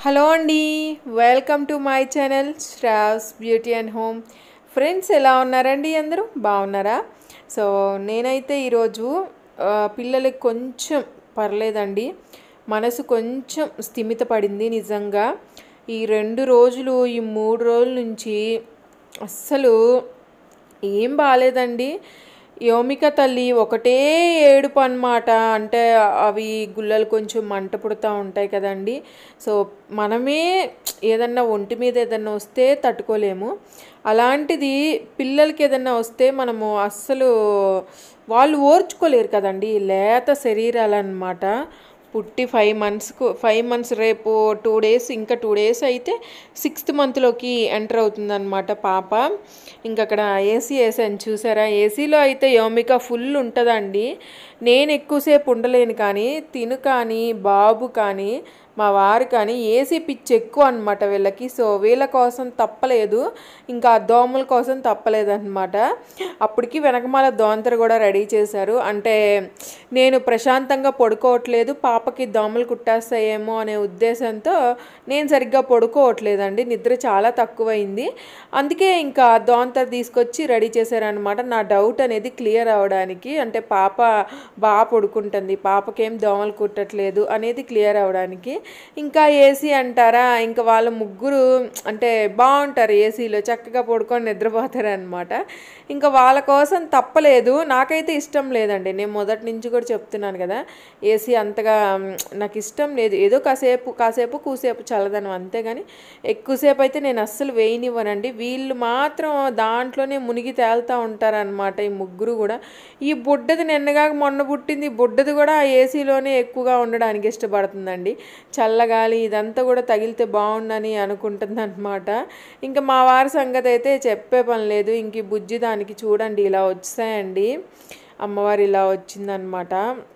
hello అండి welcome to my channel Sravs beauty and home friends ఎలా ఉన్నారండి అందరూ బాగున్నారా సో నేనైతే ఈరోజు ఆ, పిల్లలకి కొంచెం పర్లేదండి మనసు కొంచెం స్థిమిత పడింది నిజంగా ఈ రెండు రోజులు ఈ మూడు రోజుల నుంచి అస్సలు ఏం బాగాలేదండి యోమిక తల్లి ఒకటే ఏడుపు అన్నమాట అంటే అవి గుల్లలు కొంచెం మంట పుడతా ఉంటాయి కదండి సో మనమే ఏదన్నా ఒంటి మీద ఏదన్నా వస్తే తట్టుకోలేము అలాంటిది పిల్లలకి ఏదన్నా వస్తే మనము అస్సలు వాళ్ళు ఓర్చుకోలేరు కదండి లేత శరీరాలు అన్నమాట పుట్టి ఫైవ్ మంత్స్కు ఫైవ్ మంత్స్ రేపు టూ డేస్ ఇంకా టూ డేస్ అయితే సిక్స్త్ మంత్లోకి ఎంటర్ అవుతుందన్నమాట పాప ఇంకా అక్కడ ఏసీ వేసాను చూసారా ఏసీలో అయితే యోమిక ఫుల్ ఉంటుందండి నేను ఎక్కువసేపు ఉండలేను కానీ తిను కానీ బాబు కానీ మా వారు కానీ ఏసీ పిచ్చి ఎక్కువ అనమాట వీళ్ళకి సో వీళ్ళ కోసం తప్పలేదు ఇంకా ఆ దోమల కోసం తప్పలేదు అనమాట అప్పటికి వెనకమాల దోంతర కూడా రెడీ చేశారు అంటే నేను ప్రశాంతంగా పడుకోవట్లేదు పాపకి దోమలు కుట్టేస్తాయేమో అనే ఉద్దేశంతో నేను సరిగ్గా పడుకోవట్లేదండి నిద్ర చాలా తక్కువైంది అందుకే ఇంకా దోంతర తీసుకొచ్చి రెడీ చేశారనమాట నా డౌట్ అనేది క్లియర్ అవడానికి అంటే పాప బాగా పడుకుంటుంది పాపకేం దోమలు కుట్టట్లేదు అనేది క్లియర్ అవడానికి ఇంకా ఏసీ అంటారా ఇంకా వాళ్ళ ముగ్గురు అంటే బాగుంటారు ఏసీలో చక్కగా పడుకొని నిద్రపోతారు అనమాట ఇంకా వాళ్ళ కోసం తప్పలేదు నాకైతే ఇష్టం లేదండి నేను మొదటి నుంచి కూడా చెప్తున్నాను కదా ఏసీ అంతగా మ్, నాకు ఇష్టం లేదు ఏదో కాసేపు కాసేపు కూసేపు చల్లదనం అంతేగాని ఎక్కువసేపు అయితే నేను అస్సలు వేయనివ్వనండి వీళ్ళు మాత్రం దాంట్లోనే మునిగి తేలుతూ ఉంటారనమాట ఈ ముగ్గురు కూడా ఈ బుడ్డది నిన్నగా మొన్న పుట్టింది ఈ బుడ్డది కూడా ఆ ఏసీలోనే ఎక్కువగా ఉండడానికి ఇష్టపడుతుందండి చల్లగాలి ఇదంతా కూడా తగిలితే బాగుండని అనుకుంటుంది అనమాట ఇంకా మా వారి సంగతి అయితే చెప్పే పని లేదు ఇంక ఈ బుజ్జి దానికి చూడండి ఇలా వచ్చాయండి అమ్మవారు ఇలా వచ్చిందనమాట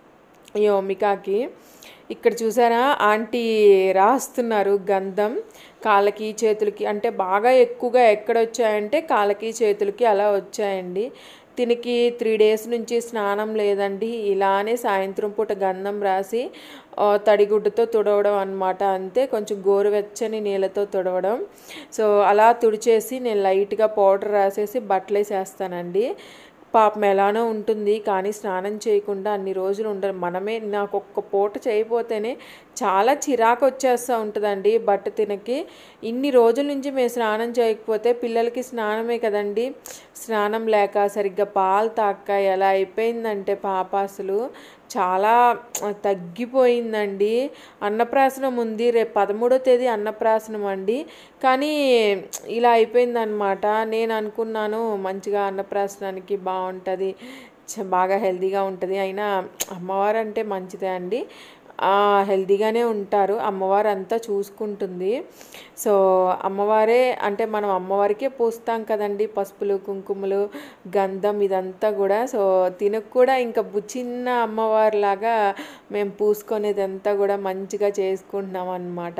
యోమికాకి ఇక్కడ చూసారా ఆంటీ రాస్తున్నారు గంధం కాళ్ళకి చేతులకి అంటే బాగా ఎక్కువగా ఎక్కడ వచ్చాయంటే కాళ్ళకి చేతులకి అలా వచ్చాయండి తినికి త్రీ డేస్ నుంచి స్నానం లేదండి ఇలానే సాయంత్రం పూట గంధం రాసి ఆ, తడిగుడ్డతో తుడవడం అనమాట అంతే కొంచెం గోరువెచ్చని నీళ్ళతో తుడవడం సో అలా తుడిచేసి నేను లైట్గా పౌడర్ రాసేసి బట్టలు వేసేస్తానండి పాపం ఎలానో ఉంటుంది కానీ స్నానం చేయకుండా అన్ని రోజులు ఉండరు మనమే నాకు ఒక్క పూట చేయకపోతేనే చాలా చిరాకు వచ్చేస్తూ ఉంటుందండి బట్ట తినకి ఇన్ని రోజుల నుంచి మేము స్నానం చేయకపోతే పిల్లలకి స్నానమే కదండి స్నానం లేక సరిగ్గా పాలు తాక్క ఎలా అయిపోయిందంటే పాప అసలు చాలా తగ్గిపోయిందండి అన్నప్రాసనం ఉంది రేపు పదమూడో తేదీ అన్నప్రాసనం అండి కానీ ఇలా అయిపోయిందనమాట నేను అనుకున్నాను మంచిగా అన్నప్రాసనానికి బాగుంటుంది చ- బాగా హెల్తీగా ఉంటుంది అయినా అమ్మవారు అంటే మంచిదే అండి ఆ, హెల్తీగానే ఉంటారు అమ్మవారు అంతా చూసుకుంటుంది సో అమ్మవారే అంటే మనం అమ్మవారికే పూస్తాం కదండి పసుపులు కుంకుమలు గంధం ఇదంతా కూడా సో తినకు కూడా ఇంకా బు- చిన్న అమ్మవారిలాగా మేము పూసుకునేదంతా కూడా మంచిగా చేసుకుంటున్నాం అన్నమాట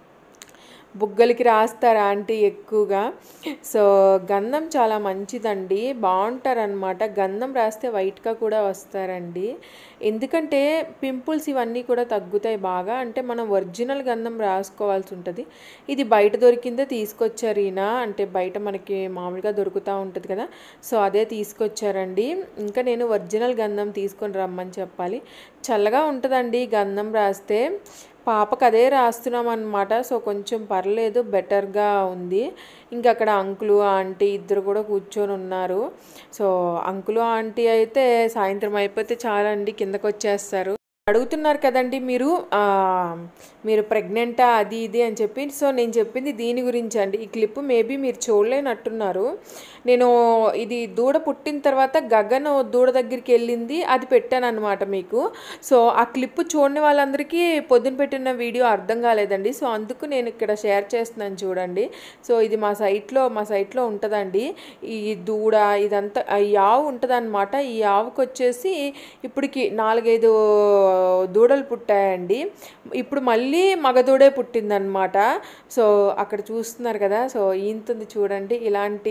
బుగ్గలకి రాస్తారు ఆంటీ ఎక్కువగా సో గంధం చాలా మంచిదండి బాగుంటారనమాట గంధం రాస్తే వైట్గా కూడా వస్తారండి ఎందుకంటే పింపుల్స్ ఇవన్నీ కూడా తగ్గుతాయి బాగా అంటే మనం ఒరిజినల్ గంధం రాసుకోవాల్సి ఉంటుంది ఇది బయట దొరికిందే తీసుకొచ్చారు ఈయన అంటే బయట మనకి మామూలుగా దొరుకుతూ ఉంటుంది కదా సో అదే తీసుకొచ్చారండి ఇంకా నేను ఒరిజినల్ గంధం తీసుకొని రమ్మని చెప్పాలి చల్లగా ఉంటుందండి గంధం రాస్తే పాపకు అదే రాస్తున్నాం అనమాట సో కొంచెం పర్లేదు బెటర్గా ఉంది ఇంకా అక్కడ అంకులు ఆంటీ ఇద్దరు కూడా కూర్చొని ఉన్నారు సో అంకులు ఆంటీ అయితే సాయంత్రం అయిపోతే చాలండి కిందకు వచ్చేస్తారు అడుగుతున్నారు కదండి మీరు ఆ, మీరు ప్రెగ్నెంటా అది ఇది అని చెప్పి సో నేను చెప్పింది దీని గురించి అండి ఈ క్లిప్ మేబీ మీరు చూడలేనట్టున్నారు నేను ఇది దూడ పుట్టిన తర్వాత గగన్ దూడ దగ్గరికి వెళ్ళింది అది పెట్టాను అనమాట మీకు సో ఆ క్లిప్ చూడని వాళ్ళందరికీ పొద్దున పెట్టిన వీడియో అర్థం కాలేదండి సో అందుకు నేను ఇక్కడ షేర్ చేస్తున్నాను చూడండి సో ఇది మా సైట్లో మా సైట్లో ఉంటుందండి ఈ దూడ ఇదంతా ఈ ఆవు ఉంటుందన్నమాట ఈ ఆవుకి వచ్చేసి ఇప్పటికి నాలుగైదు దూడలు పుట్టాయండి ఇప్పుడు మళ్ళీ మగదూడే పుట్టిందనమాట సో అక్కడ చూస్తున్నారు కదా సో ఈంతుంది చూడండి ఇలాంటి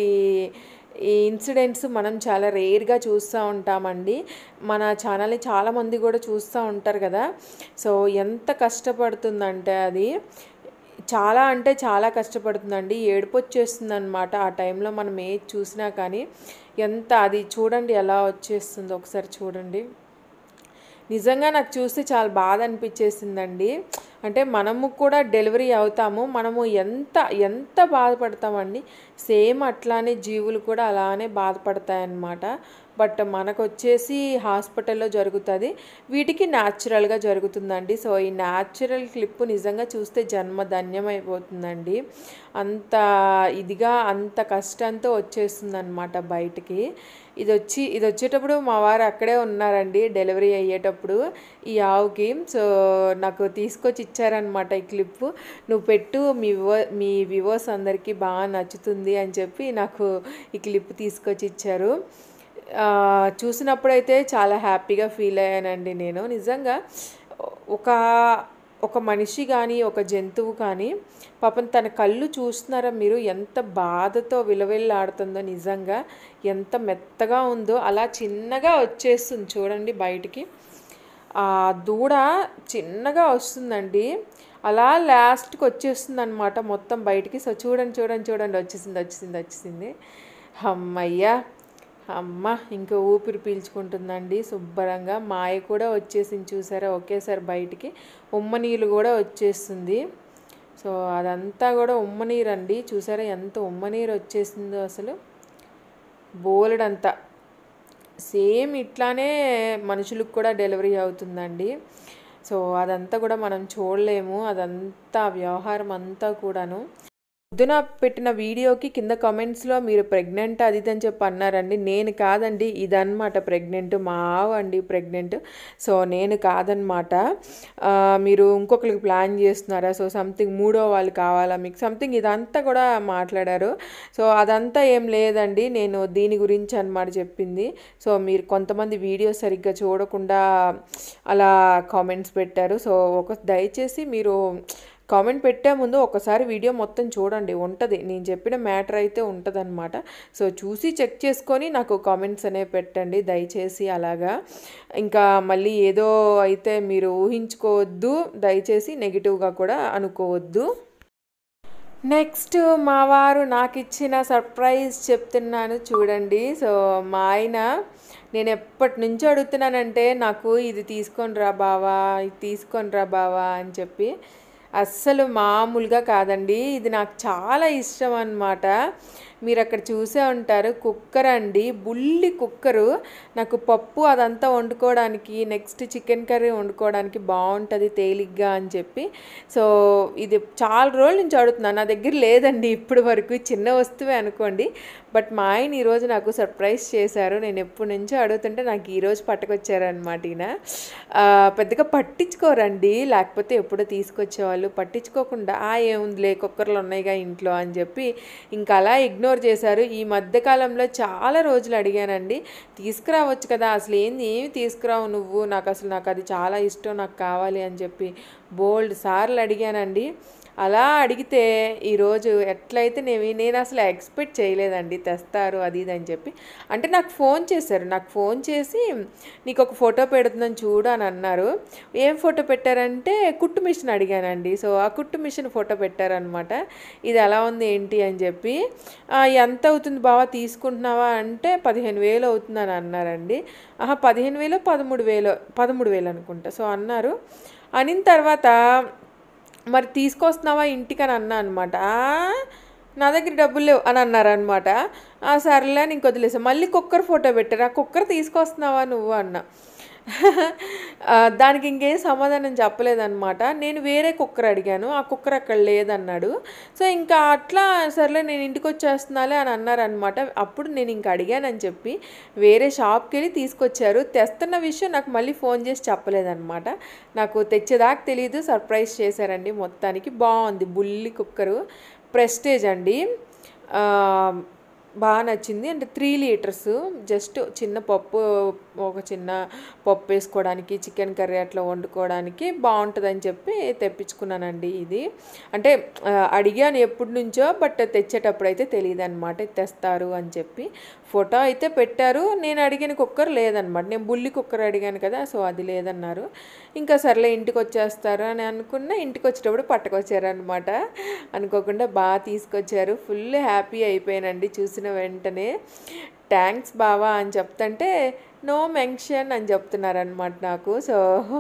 ఈ ఇన్సిడెంట్స్ మనం చాలా రేర్గా చూస్తూ ఉంటామండి మన ఛానల్ని చాలామంది కూడా చూస్తూ ఉంటారు కదా సో ఎంత కష్టపడుతుందంటే అది చాలా అంటే చాలా కష్టపడుతుందండి ఏడుపు వచ్చేస్తుంది అనమాట ఆ టైంలో మనం ఏది చూసినా కానీ ఎంత అది చూడండి ఎలా వచ్చేస్తుందో ఒకసారి చూడండి నిజంగా నాకు చూస్తే చాలా బాధ అనిపించేసిందండి అంటే మనము కూడా డెలివరీ అవుతాము మనము ఎంత ఎంత బాధపడతామండి సేమ్ అట్లానే జీవులు కూడా అలానే బాధపడతాయన్నమాట బట్ మనకు వచ్చేసి హాస్పిటల్లో జరుగుతుంది వీటికి న్యాచురల్గా జరుగుతుందండి సో ఈ న్యాచురల్ క్లిప్ నిజంగా చూస్తే జన్మ ధన్యమైపోతుందండి అంత ఇదిగా అంత కష్టంతో వచ్చేస్తుంది అనమాట బయటికి ఇది వచ్చి ఇది వచ్చేటప్పుడు మా వారు అక్కడే ఉన్నారండి డెలివరీ అయ్యేటప్పుడు ఈ ఆవుకి సో నాకు తీసుకొచ్చి ఇచ్చారనమాట ఈ క్లిప్ నువ్వు పెట్టు మీ వివో మీ వివోస్ అందరికీ బాగా నచ్చుతుంది అని చెప్పి నాకు ఈ క్లిప్ తీసుకొచ్చి ఇచ్చారు ఆ, చూసినప్పుడైతే చాలా హ్యాపీగా ఫీల్ అయ్యానండి నేను నిజంగా ఒక ఒక మనిషి కానీ ఒక జంతువు కానీ పాపం తన కళ్ళు చూస్తున్నారా మీరు ఎంత బాధతో విలవిల్లాడుతుందో నిజంగా ఎంత మెత్తగా ఉందో అలా చిన్నగా వచ్చేస్తుంది చూడండి బయటికి ఆ దూడ చిన్నగా వస్తుందండి అలా లాస్ట్కి వచ్చేస్తుంది అనమాట మొత్తం బయటికి సో చూడండి చూడండి చూడండి వచ్చేసింది వచ్చేసింది వచ్చేసింది అమ్మయ్యా అమ్మ ఇంకా ఊపిరి పీల్చుకుంటుందండి శుభ్రంగా మాయ కూడా వచ్చేసింది చూసారా ఒకేసారి బయటికి ఉమ్మ నీళ్ళు కూడా వచ్చేస్తుంది సో అదంతా కూడా ఉమ్మనీరు అండి చూసారా ఎంత ఉమ్మనీరు వచ్చేసిందో అసలు బోలెడంతా సేమ్ ఇట్లానే మనుషులకు కూడా డెలివరీ అవుతుందండి సో అదంతా కూడా మనం చూడలేము అదంతా వ్యవహారం అంతా కూడాను పొద్దున పెట్టిన వీడియోకి కింద కామెంట్స్లో మీరు ప్రెగ్నెంట్ అది ఇది అని చెప్పి అన్నారండి నేను కాదండి ఇదన్నమాట ప్రెగ్నెంట్ మా ఆవు అండి ప్రెగ్నెంట్ సో నేను కాదనమాట ఆ, మీరు ఇంకొకరికి ప్లాన్ చేస్తున్నారా సో సంథింగ్ మూడో వాళ్ళు కావాలా మీకు సంథింగ్ ఇదంతా కూడా మాట్లాడారు సో అదంతా ఏం లేదండి నేను దీని గురించి అనమాట చెప్పింది సో మీరు కొంతమంది వీడియో సరిగ్గా చూడకుండా అలా కామెంట్స్ పెట్టారు సో ఒక దయచేసి మీరు కామెంట్ పెట్టే ముందు ఒకసారి వీడియో మొత్తం చూడండి ఉంటుంది నేను చెప్పిన మ్యాటర్ అయితే ఉంటుంది సో చూసి చెక్ చేసుకొని నాకు కామెంట్స్ అనేవి పెట్టండి దయచేసి అలాగా ఇంకా మళ్ళీ ఏదో అయితే మీరు ఊహించుకోవద్దు దయచేసి నెగిటివ్గా కూడా అనుకోవద్దు నెక్స్ట్ మా వారు నాకు ఇచ్చిన సర్ప్రైజ్ చెప్తున్నాను చూడండి సో మా ఆయన నేను ఎప్పటి నుంచో అడుగుతున్నానంటే నాకు ఇది తీసుకొని రా బావా ఇది తీసుకొని రా బావా అని చెప్పి అస్సలు మామూలుగా కాదండి ఇది నాకు చాలా ఇష్టం అన్నమాట మీరు అక్కడ చూసే ఉంటారు కుక్కర్ అండి బుల్లి కుక్కరు నాకు పప్పు అదంతా వండుకోవడానికి నెక్స్ట్ చికెన్ కర్రీ వండుకోవడానికి బాగుంటుంది తేలిగ్గా అని చెప్పి సో ఇది చాలా రోజుల నుంచి అడుగుతున్నాను నా దగ్గర లేదండి ఇప్పటి వరకు చిన్న వస్తువే అనుకోండి బట్ మా ఆయన ఈరోజు నాకు సర్ప్రైజ్ చేశారు నేను ఎప్పటి నుంచో అడుగుతుంటే నాకు ఈరోజు పట్టుకొచ్చారనమాట ఈయన ఆ, పెద్దగా పట్టించుకోరండి లేకపోతే ఎప్పుడో తీసుకొచ్చేవాళ్ళు పట్టించుకోకుండా ఆ ఏముందిలే కుక్కర్లు ఉన్నాయిగా ఇంట్లో అని చెప్పి ఇంకా అలా ఇగ్నోర్ చేశారు ఈ మధ్యకాలంలో చాలా రోజులు అడిగానండి తీసుకురావచ్చు కదా అసలు ఏంది ఏమి తీసుకురావు నువ్వు నాకు అసలు నాకు అది చాలా ఇష్టం నాకు కావాలి అని చెప్పి బోల్డ్ సార్లు అడిగానండి అలా అడిగితే ఈరోజు ఎట్లయితే నేను నేను అసలు ఎక్స్పెక్ట్ చేయలేదండి తెస్తారు అది ఇది అని చెప్పి అంటే నాకు ఫోన్ చేశారు నాకు ఫోన్ చేసి నీకు ఒక ఫోటో పెడుతుందని చూడు అని అన్నారు ఏం ఫోటో పెట్టారంటే కుట్టు మిషన్ అడిగానండి సో ఆ కుట్టు మిషన్ ఫోటో పెట్టారనమాట ఇది ఎలా ఉంది ఏంటి అని చెప్పి "ఆ, ఎంత అవుతుంది బావా తీసుకుంటున్నావా అంటే పదిహేను వేలు అవుతుందని అన్నారండి ఆహా పదిహేను వేలు పదమూడు వేలు పదమూడు వేలు అనుకుంటా సో అన్నారు అనిన తర్వాత మరి తీసుకొస్తున్నావా ఇంటికి అని అన్నా అనమాట నా దగ్గర డబ్బులు లేవు అని అన్నారనమాట సర్లే నేను వదిలేసా మళ్ళీ కుక్కర్ ఫోటో పెట్టారు ఆ కుక్కర్ తీసుకొస్తున్నావా నువ్వు అన్న ఆ, దానికి ఇంకేం సమాధానం చెప్పలేదన్నమాట నేను వేరే కుక్కర్ అడిగాను ఆ కుక్కర్ అక్కడ లేదన్నాడు సో ఇంకా అట్లా సర్లే నేను ఇంటికి వచ్చేస్తున్నాలే అని అన్నారనమాట అప్పుడు నేను ఇంకా అడిగానని చెప్పి వేరే షాప్కి వెళ్ళి తీసుకొచ్చారు తెస్తున్న విషయం నాకు మళ్ళీ ఫోన్ చేసి చెప్పలేదన్నమాట నాకు తెచ్చేదాకా తెలియదు సర్ప్రైజ్ చేశారండి మొత్తానికి బాగుంది బుల్లి కుక్కరు ప్రెస్టేజ్ అండి ఆ, బాగా నచ్చింది అంటే త్రీ లీటర్స్ జస్ట్ చిన్న పప్పు ఒక చిన్న పప్పు వేసుకోవడానికి చికెన్ కర్రీ అట్లా వండుకోవడానికి బాగుంటుందని చెప్పి తెప్పించుకున్నానండి ఇది అంటే ఆ, అడిగాను ఎప్పటి నుంచో బట్ తెచ్చేటప్పుడు అయితే తెలియదు అనమాట తెస్తారు అని చెప్పి ఫోటో అయితే పెట్టారు నేను అడిగిన కుక్కర్ లేదనమాట నేను బుల్లి కుక్కర్ అడిగాను కదా సో అది లేదన్నారు ఇంకా సర్లే ఇంటికి వచ్చేస్తారు అని అనుకున్న ఇంటికి వచ్చేటప్పుడు పట్టుకొచ్చారనమాట అనుకోకుండా బాగా తీసుకొచ్చారు ఫుల్ హ్యాపీ అయిపోయానండి చూసిన వెంటనే థ్యాంక్స్ బావా అని చెప్తుంటే నో మెన్షన్ అని చెప్తున్నారనమాట నాకు సో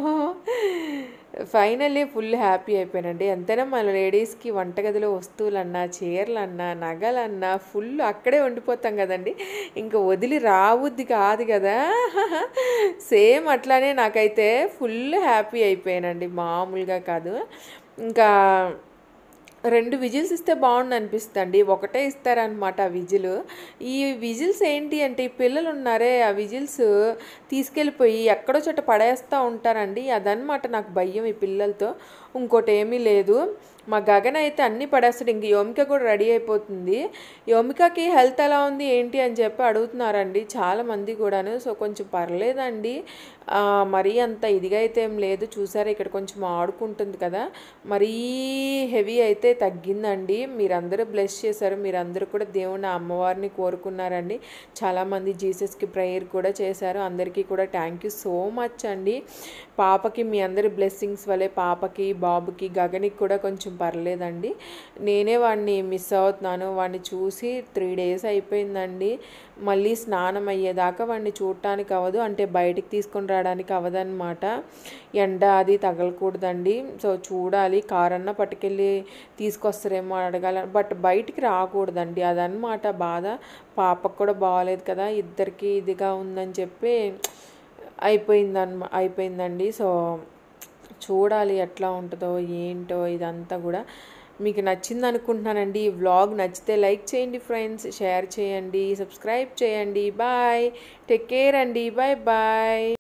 ఫైనల్లీ ఫుల్ హ్యాపీ అయిపోయానండి ఎంతైనా మన లేడీస్కి వంటగదిలో వస్తువులన్నా చీరలన్నా నగలన్నా ఫుల్ అక్కడే ఉండిపోతాం కదండి ఇంకా వదిలి రావుద్ది కాదు కదా సేమ్ అట్లానే నాకైతే ఫుల్ హ్యాపీ అయిపోయానండి మామూలుగా కాదు ఇంకా రెండు విజిల్స్ ఇస్తే బాగుండు అనిపిస్తుంది ఒకటే ఇస్తారనమాట ఆ విజిల్ ఈ విజిల్స్ ఏంటి అంటే ఈ పిల్లలు ఉన్నారే ఆ విజిల్స్ తీసుకెళ్ళిపోయి ఎక్కడో చోట పడేస్తూ ఉంటారండి అదనమాట నాకు భయం ఈ పిల్లలతో ఇంకోటి ఏమీ లేదు మా గగన్ అయితే అన్నీ పడేస్తాడు ఇంక యోమిక కూడా రెడీ అయిపోతుంది యోమికకి హెల్త్ ఎలా ఉంది ఏంటి అని చెప్పి అడుగుతున్నారండి చాలా మంది కూడాను సో కొంచెం పర్లేదండి ఆ, మరీ అంత ఇదిగా అయితే ఏం లేదు చూసారా ఇక్కడ కొంచెం ఆడుకుంటుంది కదా మరీ హెవీ అయితే తగ్గిందండి మీరందరూ బ్లెస్ చేశారు మీరందరూ కూడా దేవుని అమ్మవారిని కోరుకున్నారండి చాలామంది జీసస్కి ప్రేయర్ కూడా చేశారు అందరికీ కూడా థ్యాంక్ యూ సో మచ్ అండి పాపకి మీ అందరి బ్లెస్సింగ్స్ వల్లే పాపకి బాబుకి గగనికి కూడా కొంచెం పర్లేదండి నేనే వాడిని మిస్ అవుతున్నాను వాడిని చూసి త్రీ డేస్ అయిపోయిందండి మళ్ళీ స్నానం అయ్యేదాకా వాడిని చూడటానికి అవ్వదు అంటే బయటికి తీసుకొని రావడానికి అవ్వదన్నమాట ఎండ అది తగలకూడదండి సో చూడాలి కారన్నా పట్టుకెళ్ళి తీసుకొస్తారేమో అడగాల బట్ బయటికి రాకూడదండి అదనమాట బాధ పాపకు కూడా బాగాలేదు కదా ఇద్దరికి ఇదిగా ఉందని చెప్పి అయిపోయిందన్న అయిపోయిందండి సో చూడాలి ఎట్లా ఉంటుందో ఏంటో ఇదంతా కూడా మీకు నచ్చింది అనుకుంటున్నానండి ఈ వ్లాగ్ నచ్చితే లైక్ చేయండి ఫ్రెండ్స్ షేర్ చేయండి సబ్స్క్రైబ్ చేయండి బాయ్ టేక్ కేర్ అండి బాయ్ బాయ్